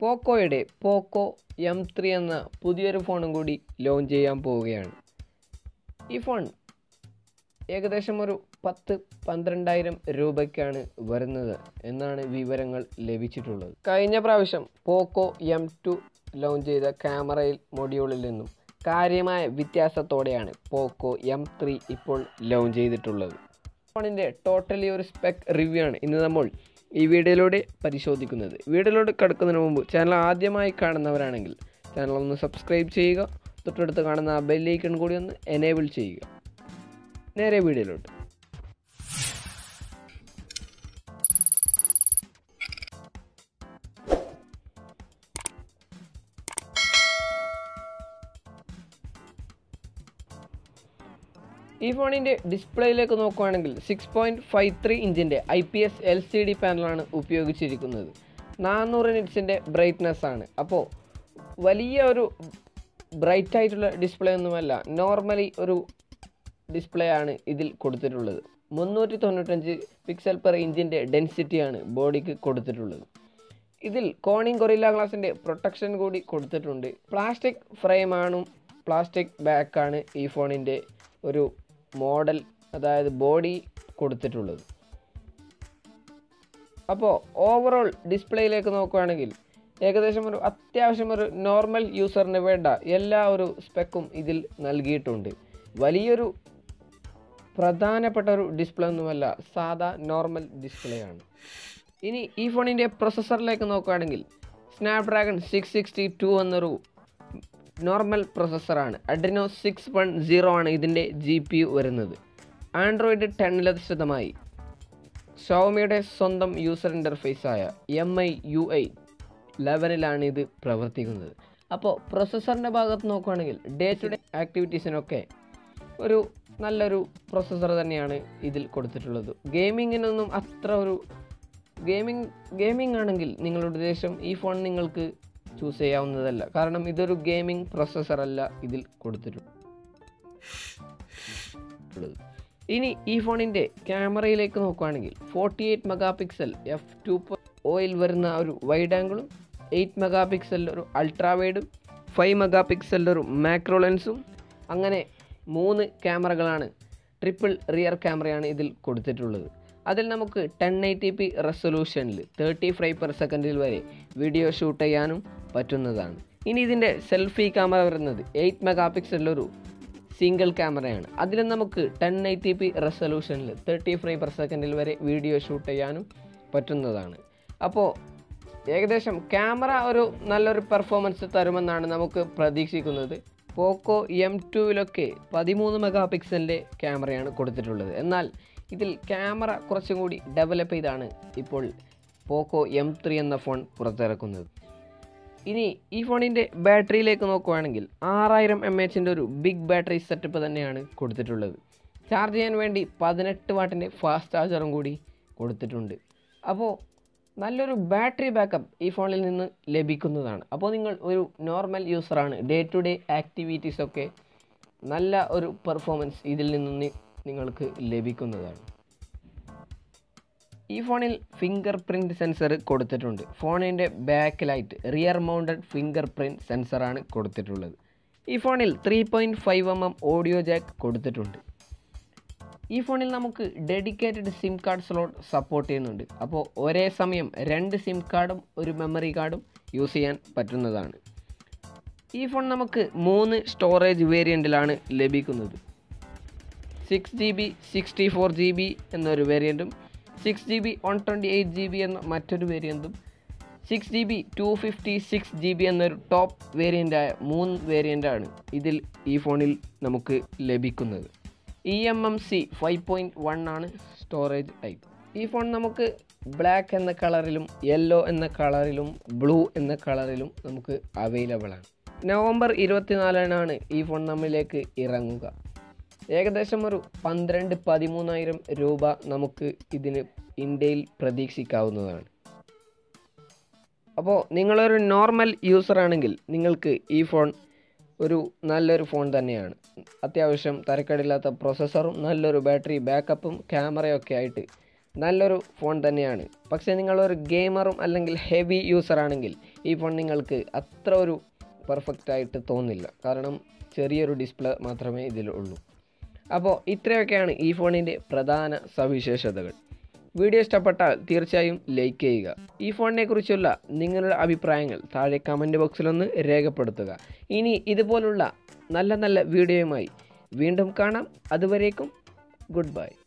പോക്കോയുടെ പോക്കോ M three എന്ന പുതിയൊരു ഫോണും കൂടി ലോഞ്ച് ചെയ്യാൻ പോവുകയാണ് ഈ ഫോൺ ഏകദേശം ഒരു പത്ത് പന്ത്രണ്ടായിരം രൂപയ്ക്കാണ് വരുന്നത് എന്നാണ് വിവരങ്ങൾ ലഭിച്ചിട്ടുള്ളത് കഴിഞ്ഞ പ്രാവശ്യം പോക്കോ എം ടു ലോഞ്ച് ചെയ്ത ക്യാമറയിൽ മൊഡ്യൂളിൽ നിന്നും കാര്യമായ വ്യത്യാസത്തോടെയാണ് പോക്കോ എം ത്രീ ഇപ്പോൾ ലോഞ്ച് ചെയ്തിട്ടുള്ളത് ഫോണിൻ്റെ ടോട്ടലി ഒരു സ്പെക് റിവ്യൂ ആണ് ഇന്ന് നമ്മൾ ഈ വീഡിയോയിലൂടെ പരിശോധിക്കുന്നത് വീഡിയോയിലൂടെ കിടക്കുന്നതിന് മുമ്പ് ചാനൽ ആദ്യമായി കാണുന്നവരാണെങ്കിൽ ചാനൽ ഒന്ന് സബ്സ്ക്രൈബ് ചെയ്യുക തൊട്ടടുത്ത് കാണുന്ന ആ ബെല്ലൈക്കൺ കൂടി ഒന്ന് എനേബിൾ ചെയ്യുക നേരെ വീഡിയോയിലോട്ട് ഈ ഫോണിൻ്റെ ഡിസ്പ്ലേയിലേക്ക് നോക്കുകയാണെങ്കിൽ സിക്സ് പോയിൻറ്റ് ഫൈവ് ത്രീ ഇഞ്ചിൻ്റെ I P S L C D പാനലാണ് ഉപയോഗിച്ചിരിക്കുന്നത് നാനൂറ് നിറ്റ്സിൻ്റെ ബ്രൈറ്റ്നെസ് ആണ് അപ്പോൾ വലിയ ഒരു ബ്രൈറ്റ് ആയിട്ടുള്ള ഡിസ്പ്ലേ ഒന്നുമല്ല നോർമലി ഒരു ഡിസ്പ്ലേ ആണ് ഇതിൽ കൊടുത്തിട്ടുള്ളത് മുന്നൂറ്റി തൊണ്ണൂറ്റഞ്ച് പിക്സൽ പെർ ഇഞ്ചിൻ്റെ ഡെൻസിറ്റിയാണ് ബോഡിക്ക് കൊടുത്തിട്ടുള്ളത് ഇതിൽ കോണിംഗ് കൊറില്ല ഗ്ലാസിൻ്റെ പ്രൊട്ടക്ഷൻ കൂടി കൊടുത്തിട്ടുണ്ട് പ്ലാസ്റ്റിക് ഫ്രെയിമാണ് പ്ലാസ്റ്റിക് ബാക്കാണ് ഈ ഫോണിൻ്റെ ഒരു മോഡൽ അതായത് ബോഡി കൊടുത്തിട്ടുള്ളത് അപ്പോൾ ഓവറോൾ ഡിസ്പ്ലേയിലേക്ക് നോക്കുകയാണെങ്കിൽ ഏകദേശം ഒരു അത്യാവശ്യം ഒരു നോർമൽ യൂസറിന് വേണ്ട എല്ലാ ഒരു സ്പെക്കും ഇതിൽ നൽകിയിട്ടുണ്ട് വലിയൊരു പ്രധാനപ്പെട്ട ഒരു ഡിസ്പ്ലേ ഒന്നുമല്ല സാധാ നോർമൽ ഡിസ്പ്ലേ ആണ് ഇനി ഈ ഫോണിൻ്റെ പ്രൊസസ്സറിലേക്ക് നോക്കുകയാണെങ്കിൽ സ്നാപ്ഡ്രാഗൺ സിക്സ് സിക്സ്റ്റി ടു എന്നൊരു നോർമൽ പ്രൊസസ്സറാണ് അഡ്രിനോ സിക്സ് വൺ സീറോ ആണ് ഇതിൻ്റെ ജി പി യു വരുന്നത് ആൻഡ്രോയിഡ് ടെന്നിലധിഷ്ഠിതമായി ഷോമിയുടെ സ്വന്തം യൂസർ ഇൻ്റർഫേസായ എം ഐ യു ഐ ലെവനിലാണ് ഇത് പ്രവർത്തിക്കുന്നത് അപ്പോൾ പ്രൊസസ്സറിൻ്റെ ഭാഗത്ത് നോക്കുകയാണെങ്കിൽ ഡേ ടു ഡേ ആക്ടിവിറ്റീസിനൊക്കെ ഒരു നല്ലൊരു പ്രൊസസ്സർ തന്നെയാണ് ഇതിൽ കൊടുത്തിട്ടുള്ളത് ഗെയിമിങ്ങിനൊന്നും അത്ര ഒരു ഗെയിമിംഗ് ഗെയിമിംഗ് ആണെങ്കിൽ നിങ്ങളുടെ ഉദ്ദേശം ഈ ഫോൺ നിങ്ങൾക്ക് ചൂസ് ചെയ്യാവുന്നതല്ല കാരണം ഇതൊരു ഗെയിമിംഗ് പ്രൊസസ്സർ അല്ല ഇതിൽ കൊടുത്തിട്ടുള്ളത് ഇനി ഈ ഫോണിൻ്റെ ക്യാമറയിലേക്ക് നോക്കുകയാണെങ്കിൽ forty eight megapixel F two ഓയിൽ വരുന്ന ഒരു വൈഡ് ആംഗിളും എയ്റ്റ് മെഗാ പിക്സലിൻ്റെ ഒരു അൾട്രാ വൈഡും ഫൈവ് മെഗാ പിക്സലിൻ്റെ ഒരു മാക്രോ ലെൻസും അങ്ങനെ മൂന്ന് ക്യാമറകളാണ് ട്രിപ്പിൾ റിയർ ക്യാമറയാണ് ഇതിൽ കൊടുത്തിട്ടുള്ളത് അതിൽ നമുക്ക് ടെൻ എയ്റ്റി പി റെസൊല്യൂഷനിൽ തേർട്ടി ഫ്രൈ പെർ സെക്കൻഡിൽ വരെ വീഡിയോ ഷൂട്ട് ചെയ്യാനും പറ്റുന്നതാണ് ഇനി ഇതിൻ്റെ സെൽഫി ക്യാമറ വരുന്നത് എയ്റ്റ് മെഗാ പിക്സലിലൊരു സിംഗിൾ ക്യാമറയാണ് അതിൽ നമുക്ക് ടെൻ എയ്റ്റി പി റെസൊല്യൂഷനിൽ തേർട്ടി ഫ്രൈ പെർ സെക്കൻഡിൽ വരെ വീഡിയോ ഷൂട്ട് ചെയ്യാനും പറ്റുന്നതാണ് അപ്പോൾ ഏകദേശം ക്യാമറ ഒരു നല്ലൊരു പെർഫോമൻസ് തരുമെന്നാണ് നമുക്ക് പ്രതീക്ഷിക്കുന്നത് പോക്കോ എം ടുവിലൊക്കെ പതിമൂന്ന് മെഗാ പിക്സലിൻ്റെ ക്യാമറയാണ് കൊടുത്തിട്ടുള്ളത് എന്നാൽ ഇതിൽ ക്യാമറ കുറച്ചും കൂടി ഡെവലപ്പ് ചെയ്താണ് ഇപ്പോൾ പോക്കോ എം ത്രീ എന്ന ഫോൺ പുറത്തിറക്കുന്നത് ഇനി ഈ ഫോണിൻ്റെ ബാറ്ററിയിലേക്ക് നോക്കുകയാണെങ്കിൽ ആറായിരം എം എച്ചിൻ്റെ ഒരു ബിഗ് ബാറ്ററി സെറ്റപ്പ് തന്നെയാണ് കൊടുത്തിട്ടുള്ളത് ചാർജ് ചെയ്യാൻ വേണ്ടി പതിനെട്ട് വാട്ടിൻ്റെ ഫാസ്റ്റ് ചാർജറും കൂടി കൊടുത്തിട്ടുണ്ട് അപ്പോൾ നല്ലൊരു ബാറ്ററി ബാക്കപ്പ് ഈ ഫോണിൽ നിന്ന് ലഭിക്കുന്നതാണ് അപ്പോൾ നിങ്ങൾ ഒരു നോർമൽ യൂസറാണ് ഡേ ടു ഡേ ആക്ടിവിറ്റീസൊക്കെ നല്ല ഒരു പെർഫോമൻസ് ഇതിൽ നിന്ന് നിങ്ങൾക്ക് ലഭിക്കുന്നതാണ് ഈ ഫോണിൽ ഫിംഗർ പ്രിൻറ്റ് സെൻസർ കൊടുത്തിട്ടുണ്ട് ഫോണിൻ്റെ ബാക്കിലായിട്ട് റിയർ മൗണ്ടഡ് ഫിംഗർ പ്രിൻറ്റ് സെൻസറാണ് കൊടുത്തിട്ടുള്ളത് ഈ ഫോണിൽ three point five M M audio jack കൊടുത്തിട്ടുണ്ട് ഈ ഫോണിൽ നമുക്ക് dedicated SIM card slot support ചെയ്യുന്നുണ്ട് അപ്പോൾ ഒരേ സമയം രണ്ട് സിം കാർഡും ഒരു മെമ്മറി കാർഡും യൂസ് ചെയ്യാൻ പറ്റുന്നതാണ് ഈ ഫോൺ നമുക്ക് മൂന്ന് സ്റ്റോറേജ് വേരിയൻറ്റിലാണ് ലഭിക്കുന്നത് six G B sixty four G B എന്നൊരു വേരിയൻറ്റും six G B one twenty eight G B എന്ന മറ്റൊരു വേരിയൻറ്റും six G B two fifty six G B എന്നൊരു ടോപ്പ് വേരിയൻ്റായ മൂന്ന് വേരിയൻ്റാണ് ഇതിൽ ഈ ഫോണിൽ നമുക്ക് ലഭിക്കുന്നത് E M M C five point one ആണ് സ്റ്റോറേജ് ടൈപ്പ് ഈ ഫോൺ നമുക്ക് ബ്ലാക്ക് എന്ന കളറിലും യെല്ലോ എന്ന കളറിലും ബ്ലൂ എന്ന കളറിലും നമുക്ക് അവൈലബിൾ ആണ് നവംബർ ഇരുപത്തിനാലിനാണ് ഈ ഫോൺ നമ്മളിലേക്ക് ഇറങ്ങുക ഏകദേശം ഒരു പന്ത്രണ്ട് പതിമൂന്നായിരം രൂപ നമുക്ക് ഇതിന് ഇന്ത്യയിൽ പ്രതീക്ഷിക്കാവുന്നതാണ് അപ്പോൾ നിങ്ങളൊരു നോർമൽ യൂസർ ആണെങ്കിൽ നിങ്ങൾക്ക് ഈ ഫോൺ ഒരു നല്ലൊരു ഫോൺ തന്നെയാണ് അത്യാവശ്യം തരക്കേടില്ലാത്ത പ്രോസസ്സറും നല്ലൊരു ബാറ്ററി ബാക്കപ്പും ക്യാമറയൊക്കെ ആയിട്ട് നല്ലൊരു ഫോൺ തന്നെയാണ് പക്ഷേ നിങ്ങളൊരു ഗെയിമറും അല്ലെങ്കിൽ ഹെവി യൂസർ ആണെങ്കിൽ ഈ ഫോൺ നിങ്ങൾക്ക് അത്ര ഒരു പെർഫെക്റ്റ് ആയിട്ട് തോന്നില്ല കാരണം ചെറിയൊരു ഡിസ്പ്ലേ മാത്രമേ ഇതിലുള്ളൂ അപ്പോൾ ഇത്രയൊക്കെയാണ് ഈ ഫോണിൻ്റെ പ്രധാന സവിശേഷതകൾ വീഡിയോ ഇഷ്ടപ്പെട്ടാൽ തീർച്ചയായും ലൈക്ക് ചെയ്യുക ഈ ഫോണിനെ കുറിച്ചുള്ള നിങ്ങളുടെ അഭിപ്രായങ്ങൾ താഴെ കമൻറ്റ് ബോക്സിലൊന്ന് രേഖപ്പെടുത്തുക ഇനി ഇതുപോലുള്ള നല്ല നല്ല വീഡിയോയുമായി വീണ്ടും കാണാം അതുവരേക്കും ഗുഡ് ബൈ